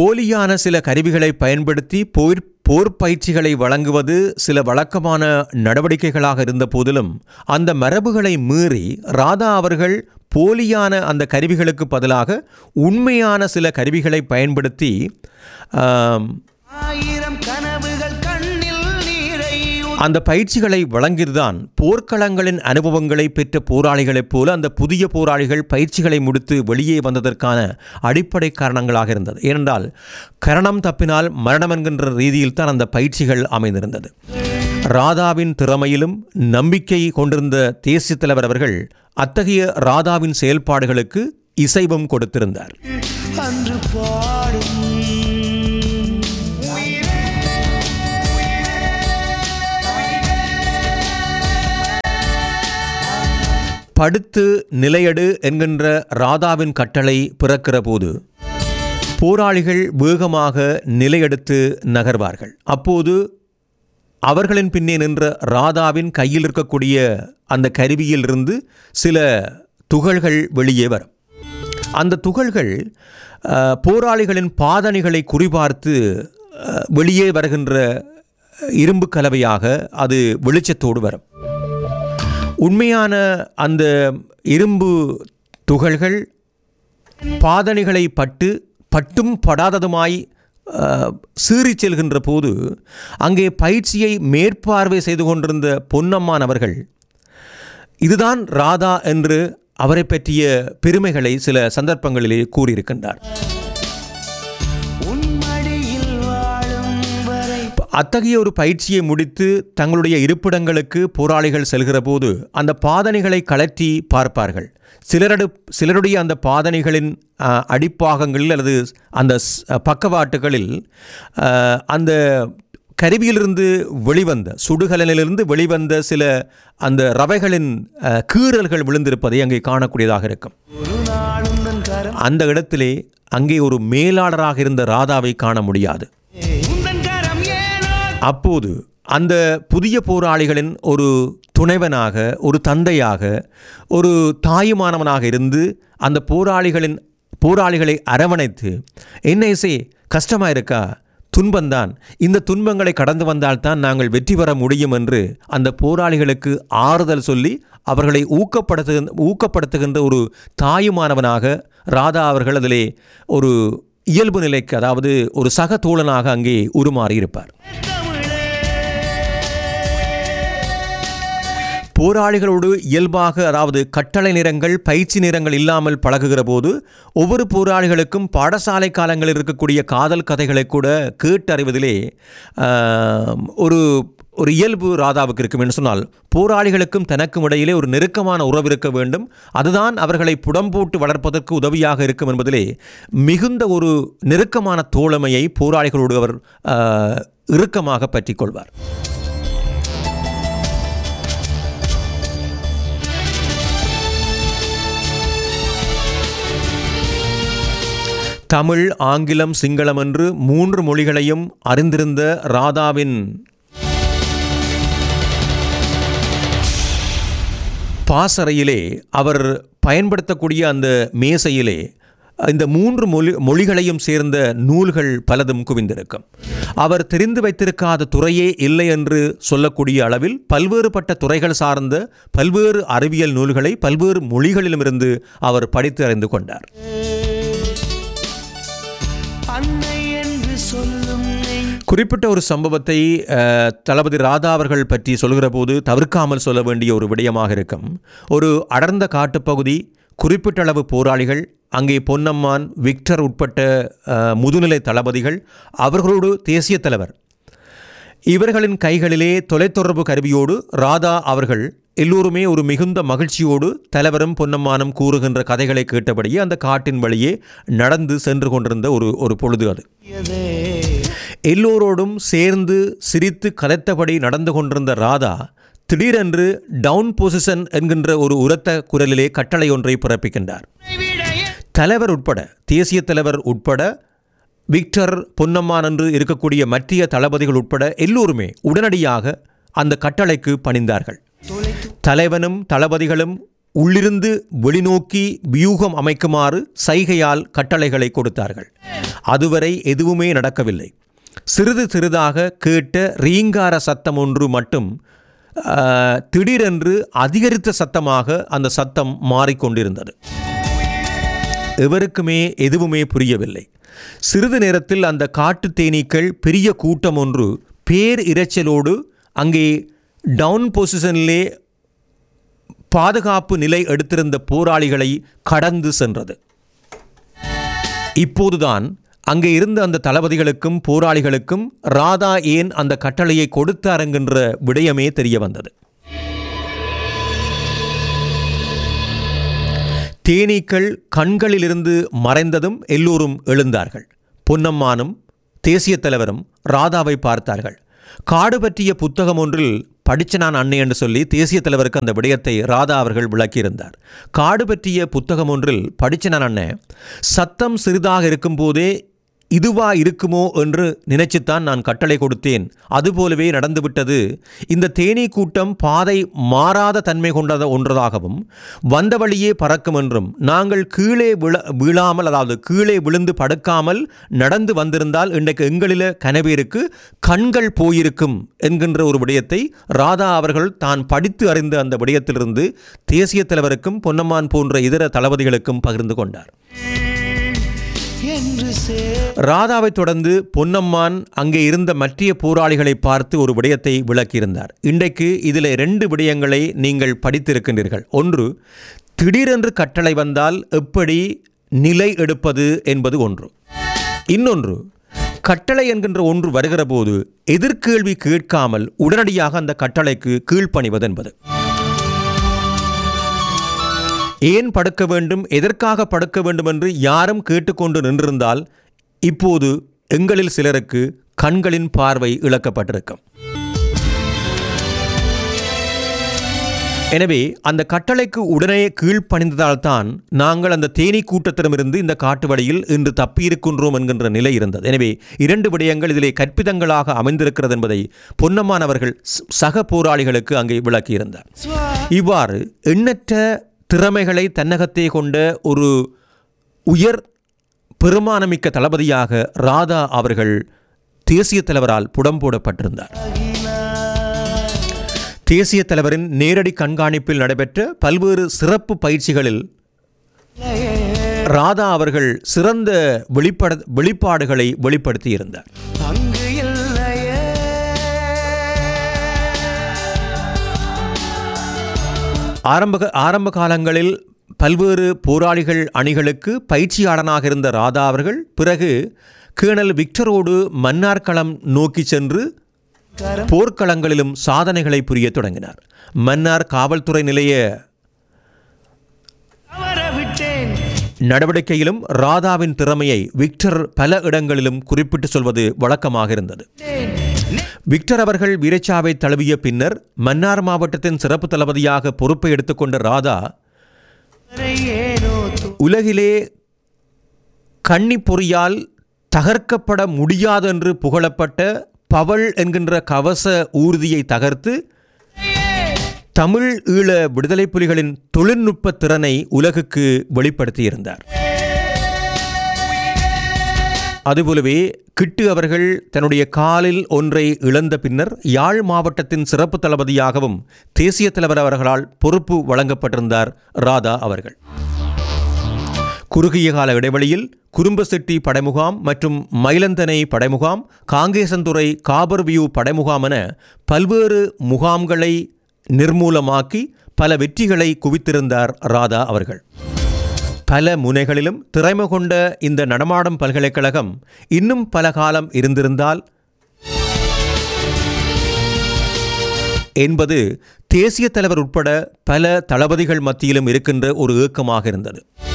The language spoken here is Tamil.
போலியான சில கருவிகளை பயன்படுத்தி போர் போர் பயிற்சிகளை வழங்குவது சில வழக்கமான நடவடிக்கைகளாக இருந்த போதிலும் அந்த மரபுகளை மீறி ராதா அவர்கள் போலியான அந்த கருவிகளுக்கு பதிலாக உண்மையான சில கருவிகளை பயன்படுத்தி ஆம், ஆயிரம் கனவுகள் கண்ணில் நீரை அந்த பயிற்சிகளை வழங்கியதுதான் போர்க்களங்களின் அனுபவங்களை பெற்ற போராளிகளைப் போல அந்த புதிய போராளிகள் பயிற்சிகளை முடித்து வெளியே வந்ததற்கான அடிப்படை காரணங்களாக இருந்தது ஏனென்றால் கரணம் தப்பினால் மரணம் என்கின்ற ரீதியில் தான் அந்த பயிற்சிகள் அமைந்திருந்தது ராதாவின் திறமையிலும் நம்பிக்கை கொண்டிருந்த தேசிய தலைவர் அவர்கள் அத்தகைய ராதாவின் செயல்பாடுகளுக்கு இசைவும் கொடுத்திருந்தார் அன்று பாடும் படுத்து நிலையடு என்கின்ற ராதாவின் கட்டளை பிறக்கிற போது போராளிகள் வேகமாக நிலையெடுத்து நகர்வார்கள் அப்போது அவர்களின் பின்னே நின்ற ராதாவின் கையில் இருக்கக்கூடிய அந்த கருவியிலிருந்து சில துகள்கள் வெளியே வரும் அந்த துகள்கள் அஹ், போராளிகளின் பாதணிகளை குறிபார்த்து அஹ், வெளியே வருகின்ற இரும்பு கலவையாக அது வெளிச்சத்தோடு வரும் உண்மையான அந்த இரும்பு துகள்கள் பாதணிகளை பட்டு பட்டும் படாததுமாய் அஹ், சீறிச் செல்கின்ற போது அங்கே பயிற்சியை மேற்பார்வை செய்து கொண்டிருந்த பொன்னம்மான் அவர்கள் இதுதான் ராதா என்று அவரை பற்றிய பெருமைகளை சில சந்தர்ப்பங்களிலே கூறியிருக்கின்றார் உன் மடியில் வாழும் வரை அத்தகைய ஒரு பயிற்சியை முடித்து தங்களுடைய இருப்பிடங்களுக்கு போராளிகள் செல்கிற போது அந்த பாதணிகளை கழற்றி பார்ப்பார்கள் சிலரடு சிலருடைய அந்த பாதணிகளின் அஹ், அடிப்பாகங்களில் அல்லது அந்த ஸ்- பக்கவாட்டுகளில் அஹ், அந்த கருவியிலிருந்து வெளிவந்த சுடுகலனிலிருந்து வெளிவந்த சில அந்த ரவைகளின் அஹ், கீறல்கள் விழுந்திருப்பதை அங்கே காணக்கூடியதாக இருக்கும் ஒரு நாளும் தன் கரம் அந்த இடத்திலே அங்கே ஒரு மேலாளராக இருந்த ராதாவை காண முடியாது உந்தன் கரம் ஏனோ அப்போது அந்த புதிய போராளிகளின் ஒரு துணைவனாக ஒரு தந்தையாக ஒரு தாயுமானவனாக இருந்து அந்த போராளிகளின் போராளிகளை அரவணைத்து என்ன இசை கஷ்டமாக இருக்கா துன்பந்தான் இந்த துன்பங்களை கடந்து வந்தால்தான் நாங்கள் வெற்றி பெற முடியும் என்று அந்த போராளிகளுக்கு ஆறுதல் சொல்லி அவர்களை ஊக்கப்படுத்து ஊக்கப்படுத்துகின்ற ஒரு தாயுமானவனாக ராதா அவர்கள் அதிலே ஒரு இயல்பு நிலைக்கு அதாவது ஒரு சக தோழனாக அங்கே உருமாறியிருப்பார் தமிழே போராளிகளோடு இயல்பாக அதாவது கட்டளை நிறங்கள் பயிற்சி நிறங்கள் இல்லாமல் பழகுகிற போது ஒவ்வொரு போராளிகளுக்கும் பாடசாலை காலங்களில் இருக்கக்கூடிய காதல் கதைகளை கூட கேட்டறிவதிலே ஆம், ஒரு ஒரு இயல்பு ராதாவுக்கு இருக்கும் என்று சொன்னால் போராளிகளுக்கும் தனக்கும் இடையிலே ஒரு நெருக்கமான உறவு இருக்க வேண்டும் அதுதான் அவர்களை புடம்போட்டு வளர்ப்பதற்கு உதவியாக இருக்கும் என்பதிலே மிகுந்த ஒரு நெருக்கமான தோழமையை போராளிகளோடு அவர் ஆ, இறுக்கமாக பற்றிக் கொள்வார் தமிழ் ஆங்கிலம் சிங்களம் என்று மூன்று மொழிகளையும் அறிந்திருந்த ராதாவின் பாசறையிலே அவர் பயன்படுத்தக்கூடிய அந்த மேசையிலே இந்த மூன்று மொழி மொழிகளையும் சேர்ந்த நூல்கள் பலதும் குவிந்திருக்கும் அவர் தெரிந்து வைத்திருக்காத துறையே இல்லை என்று சொல்லக்கூடிய அளவில் பல்வேறுபட்ட துறைகள் சார்ந்த பல்வேறு அறிவியல் நூல்களை பல்வேறு மொழிகளிலுமிருந்து அவர் படித்து அறிந்து கொண்டார் அன்னை என்று சொல்லும் நெய் குறிப்பிட்ட ஒரு சம்பவத்தை அஹ், தளபதி ராதா அவர்கள் பற்றி சொல்கிற போது தவிர்க்காமல் சொல்ல வேண்டிய ஒரு விடயமாக இருக்கும் ஒரு அடர்ந்த காட்டுப்பகுதி குறிப்பிட்ட அளவு போராளிகள் அங்கே பொன்னம்மான் விக்டர் உட்பட்ட அஹ், முதுநிலை தளபதிகள் அவர்களோடு தேசிய தலைவர் இவர்களின் கைகளிலே தொலைத்தொடர்பு கருவியோடு ராதா அவர்கள் எல்லோருமே ஒரு மிகுந்த மகிழ்ச்சியோடு தலைவரும் பொன்னம்மானும் கூறுகின்ற கதைகளை கேட்டபடியே அந்த காட்டின் வழியே நடந்து சென்று கொண்டிருந்த ஒரு ஒரு பொழுது அது எதே எல்லோரோடும் சேர்ந்து சிரித்து கலைத்தபடி நடந்து கொண்டிருந்த ராதா திடீரென்று டவுன் பொசிஷன் என்கின்ற ஒரு உரத்த குரலிலே கட்டளை ஒன்றை பிறப்பிக்கின்றார் தலைவர் உட்பட தேசிய தலைவர் உட்பட விக்டர் பொன்னம்மான் என்று இருக்கக்கூடிய மற்றிய தளபதிகள் உட்பட எல்லோருமே உடனடியாக அந்த கட்டளைக்கு பணிந்தார்கள் தலைவனும் தளபதிகளும் உள்ளிருந்து வெளிநோக்கி வியூகம் அமைக்குமாறு சைகையால் கட்டளைகளை கொடுத்தார்கள் அதுவரை எதுவுமே நடக்கவில்லை சிறிது சிறிதாக கேட்ட ரீங்கார சத்தம் ஒன்று மட்டும் ஆ, திடீரென்று அதிகரித்த சத்தமாக அந்த சத்தம் மாறிக்கொண்டிருந்தது எவருக்குமே எதுவுமே புரியவில்லை சிறிது நேரத்தில் அந்த காட்டுத் தேனீக்கள் பெரிய கூட்டம் ஒன்று பேர் இரைச்சலோடு அங்கே டவுன் பொசிஷனிலே பாதுகாப்பு நிலை எடுத்திருந்த போராளிகளை கடந்து சென்றது இப்போதுதான் அங்கே இருந்த அந்த தளபதிகளுக்கும் போராளிகளுக்கும் ராதா ஏன் அந்த கட்டளையை கொடுத்தார் என்கின்ற விடயமே தெரிய வந்தது தேனீக்கள் கண்களிலிருந்து மறைந்ததும் எல்லோரும் எழுந்தார்கள் பொன்னம்மானும் தேசிய தலைவரும் ராதாவை பார்த்தார்கள் காடு பற்றிய புத்தகம் ஒன்றில் படிச்ச நான் அன்னை என்று சொல்லி தேசிய தலைவருக்கு அந்த விடயத்தை ராதா அவர்கள் விளக்கியிருந்தார் காடு பற்றிய புத்தகம் ஒன்றில் படிச்ச நான் அண்ணன் சத்தம் சிறிதாக இருக்கும்போதே இதுவா இருக்குமோ என்று நினைச்சுத்தான் நான் கட்டளை கொடுத்தேன் அதுபோலவே நடந்துவிட்டது இந்த தேனீ கூட்டம் பாதை மாறாத தன்மை கொண்டத ஒன்றதாகவும் வந்த வழியே பறக்கும் என்றும் நாங்கள் கீழே விழ வீழாமல் அதாவது கீழே விழுந்து படுக்காமல் நடந்து வந்திருந்தால் இன்றைக்கு எங்களில கனவேருக்கு கண்கள் போயிருக்கும் என்கின்ற ஒரு விடயத்தை ராதா அவர்கள் தான் படித்து அறிந்த அந்த விடயத்திலிருந்து தேசிய தலைவருக்கும் பொன்னம்மான் போன்ற இதர தளபதிகளுக்கும் பகிர்ந்து கொண்டார் என்று சே ராதாவை தொடர்ந்து பொன்னம்மான் அங்கே இருந்த மற்ற போராளிகளை பார்த்து ஒரு விடயத்தை விளக்கியிருந்தார் இன்றைக்கு இதில் ரெண்டு விடயங்களை நீங்கள் படித்திருக்கின்றீர்கள் ஒன்று திடீரென்று கட்டளை வந்தால் எப்படி நிலை எடுப்பது என்பது ஒன்று இன்னொன்று கட்டளை என்கின்ற ஒன்று வருகிற போது எதிர்கேள்வி கேட்காமல் உடனடியாக அந்த கட்டளைக்கு கீழ்ப்பணிவது என்பது ஏன் படுக்க வேண்டும் எதற்காக படுக்க வேண்டும் என்று யாரும் கேட்டுக்கொண்டு நின்றிருந்தால் இப்போது எங்களில் சிலருக்கு கண்களின் பார்வை இழக்கப்பட்டிருக்கும் எனவே அந்த கட்டளைக்கு உடனே கீழ்ப்பணிந்ததால் தான் நாங்கள் அந்த தேனீ கூட்டத்திடமிருந்து இந்த காட்டு வழியில் இன்று தப்பியிருக்கின்றோம் என்கின்ற நிலை இருந்தது எனவே இரண்டு விடயங்கள் இதிலே கற்பிதங்களாக அமைந்திருக்கிறது என்பதை பொன்னம்மான் அவர்கள் ச- சக போராளிகளுக்கு அங்கே விளக்கியிருந்தார் ஸ்வா இவ்வாறு எண்ணற்ற திறமைகளை தன்னகத்தே கொண்ட ஒரு உயர் பெருமானமிக்க தளபதியாக ராதா அவர்கள் தேசிய தலைவரால் புடம் போடப்பட்டிருந்தார் தேசிய தலைவரின் நேரடி கண்காணிப்பில் நடைபெற்ற பல்வேறு சிறப்பு பயிற்சிகளில் ராதா அவர்கள் சிறந்த வெளிப்பட வெளிப்பாடுகளை வெளிப்படுத்தியிருந்தார் அங்கு இல்லையே ஆரம்ப ஆரம்ப காலங்களில் பல்வேறு போராளிகள் அணிகளுக்கு பயிற்சியாளனாக இருந்த ராதா அவர்கள் பிறகு கேணல் விக்டரோடு மன்னார்களம் நோக்கி சென்று போர்க்களங்களிலும் சாதனைகளை புரியத் தொடங்கினார் மன்னார் காவல்துறை நிலைய தவற விட்டேன் நடவடிக்கையிலும் ராதாவின் திறமையை விக்டர் பல இடங்களிலும் குறிப்பிட்டு சொல்வது வழக்கமாக இருந்தது விக்டர் அவர்கள் வீரச்சாவை தழுவிய பின்னர் மன்னார் மாவட்டத்தின் சிறப்பு தளபதியாக பொறுப்பை எடுத்துக்கொண்ட ராதா வரை ஏனோ து- உலகிலே கன்னி பொறியால் தகர்க்கப்பட முடியாது என்று புகழப்பட்ட பவள் என்கின்ற கவச ஊர்தியை தகர்த்து தமிழ் ஈழ விடுதலை புலிகளின் தொழில்நுட்ப திறனை உலகுக்கு வெளிப்படுத்தியிருந்தார் அதுபோலவே கிட்டு அவர்கள் தன்னுடைய காலில் ஒன்றை இழந்த பின்னர் யாழ் மாவட்டத்தின் சிறப்பு தளபதியாகவும் தேசிய தலைவர் அவர்களால் பொறுப்பு வழங்கப்பட்டிருந்தார் ராதா அவர்கள் குறுகிய கால இடைவெளியில் குறும்பசெட்டி படைமுகாம் மற்றும் மயிலந்தனை படைமுகாம் காங்கேசன்துறை காபர்வியூ படைமுகாம் என பல்வேறு முகாம்களை நிர்மூலமாக்கி பல வெற்றிகளை குவித்திருந்தார் ராதா அவர்கள் பல முனைகளிலும் திறமை கொண்ட இந்த நடமாடும் பல்கலைக்கழகம் இன்னும் பல காலம் இருந்திருந்தால் என்பது தேசிய தலைவர் உட்பட பல தளபதிகள் மத்தியிலும் இருக்கின்ற ஒரு ஏக்கமாக இருந்தது